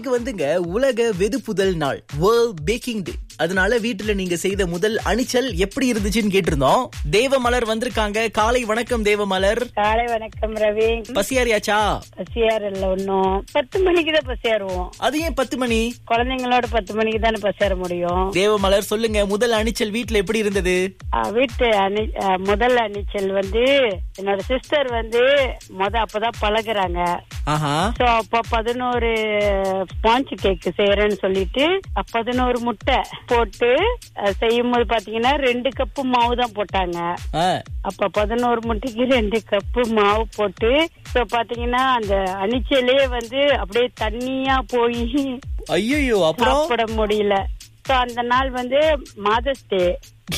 இன்னைக்கு வந்துங்க உலக வெதுப்புதல் நாள் வேர்ல்ட் பேக்கிங் டே அதனால வீட்டுல நீங்க செய்த முதல் அணிச்சல் எப்படி இருந்துச்சுன்னு கேட்டிருந்தோம் தேவமலர் வந்திருக்காங்க காலை வணக்கம் தேவமலர் காலை வணக்கம் ரவி பசியாரியாச்சா பசியார் இல்ல ஒன்னும் பத்து மணிக்கு தான் பசியாருவோம் அது ஏன் பத்து மணி குழந்தைங்களோட பத்து மணிக்கு தானே பசியார முடியும் தேவமலர் சொல்லுங்க முதல் அணிச்சல் வீட்டுல எப்படி இருந்தது ஆ, வீட்டு அணி ஆ, முதல் அணிச்சல் வந்து என்னோட சிஸ்டர் வந்து முத அப்பதான் பழகுறாங்க ஆஹா சோ அப்ப பதினோரு ஸ்பாஞ்ச் கேக் செய்யறேன்னு சொல்லிட்டு அ, பதினோரு முட்டை போட்டு அ, செய்யும் போது பாத்தீங்கன்னா ரெண்டு கப்பு மாவு தான் போட்டாங்க ஆ, அப்ப பதினோரு முட்டைக்கு ரெண்டு கப்பு மாவு போட்டு சோ பாத்தீங்கன்னா அந்த அணிச்சலே வந்து அப்படியே தண்ணியா போய் ஐயையோ அப்புறம் சாப்பிட முடியல சோ அந்த நாள் வந்து மாதர்ஸ் டே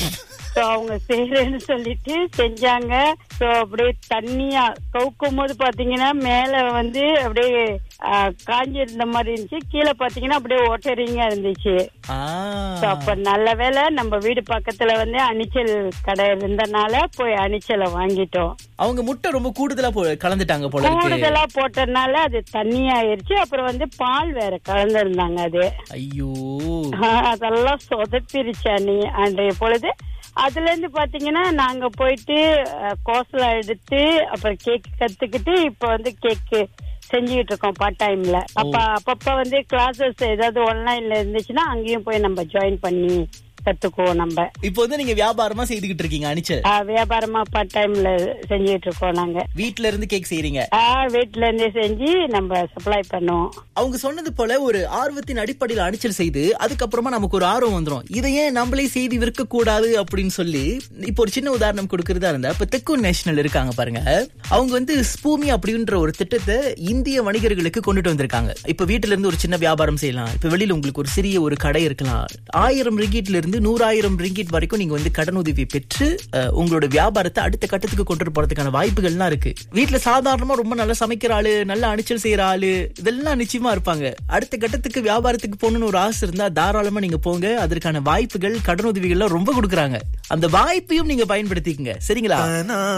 சோ அவங்க செய்யறேன்னு சொல்லிட்டு செஞ்சாங்க சோ அப்படியே தண்ணியா கவுக்கும் போது பாத்தீங்கன்னா மேல வந்து அப்படியே ஆ, காஞ்சி இருந்த மாதிரி இருந்துச்சு கீழே பாத்தீங்கன்னா அப்படியே ஒட்டரிங்கா இருந்துச்சு ஆ, So, அப்ப நல்ல வேளை நம்ம வீடு பக்கத்துல வந்து அணிச்சல் கடை இருந்தனால போய் அணிச்சலை வாங்கிட்டோம் அவங்க முட்டை ரொம்ப கூடுதலா போ- கலந்துட்டாங்க போல இருக்கு கூடுதலா போட்டனால அது தண்ணி ஆயிருச்சு அப்புறம் வந்து பால் வேற கலந்திருந்தாங்க அது ஐயோ ஆஹ், அதெல்லாம் சொதப்பிருச்சு அணி அன்றைய பொழுது அதுல இருந்து பாத்தீங்கன்னா நாங்க போயிட்டு அஹ், கோசலா எடுத்து அப்புறம் கேக் கத்துக்கிட்டு இப்ப வந்து கேக் செஞ்சுக்கிட்டு இருக்கோம் பார்ட் டைம்ல அப்ப அப்பப்ப வந்து கிளாஸஸ் ஏதாவது ஆன்லைன்ல இருந்துச்சுன்னா அங்கேயும் போய் நம்ம ஜாயின் பண்ணி கத்துக்குவோம் நம்ம இப்போ வந்து நீங்க வியாபாரமா செய்துகிட்டு இருக்கீங்க அணிச்சல் ஆஹ், வியாபாரமா பார்ட் டைம்ல செஞ்சுட்டு இருக்கோம் நாங்க வீட்ல இருந்து கேக் செய்றீங்க ஆஹ், வீட்ல இருந்தே செஞ்சு நம்ம சப்ளை பண்ணுவோம் அவங்க சொன்னது போல ஒரு ஆர்வத்தின் அடிப்படையில் அணிச்சல் செய்து அதுக்கப்புறமா நமக்கு ஒரு ஆர்வம் வந்துரும் இதை ஏன் நம்மளே செய்து விற்க கூடாது அப்படின்னு சொல்லி இப்போ ஒரு சின்ன உதாரணம் கொடுக்கறதா இருந்தா இப்ப தெக்கூன் நேஷனல் இருக்காங்க பாருங்க அவங்க வந்து ஸ்பூமி அப்படின்ற ஒரு திட்டத்தை இந்திய வணிகர்களுக்கு கொண்டுட்டு வந்திருக்காங்க இப்ப வீட்டுல இருந்து ஒரு சின்ன வியாபாரம் செய்யலாம் இப்ப வெளியில உங்களுக்கு ஒரு சிறிய ஒரு கடை இருக்கலாம் ஆயிரம் ரிங்கிட்ல இருந்து நூறாயிரம் ரிங்கிட் வரைக்கும் நீங்க வந்து கடனுதவி பெற்று அஹ், உங்களோட வியாபாரத்தை அடுத்த கட்டத்துக்கு கொண்டு போறதுக்கான வாய்ப்புகள்லாம் இருக்கு வீட்டுல சாதாரணமா ரொம்ப நல்லா சமைக்கிற ஆளு நல்ல அணிச்சல் செய்யற ஆளு இதெல்லாம் நிச்சயமா இருப்பாங்க அடுத்த கட்டத்துக்கு வியாபாரத்துக்கு போகணும்னு ஒரு ஆசை இருந்தா தாராளமா நீங்க போங்க அதற்கான வாய்ப்புகள் கடனுதவிகள்லாம் ரொம்ப கொடுக்குறாங்க அந்த வாய்ப்பையும் நீங்க பயன்படுத்திக்கங்க சரிங்களா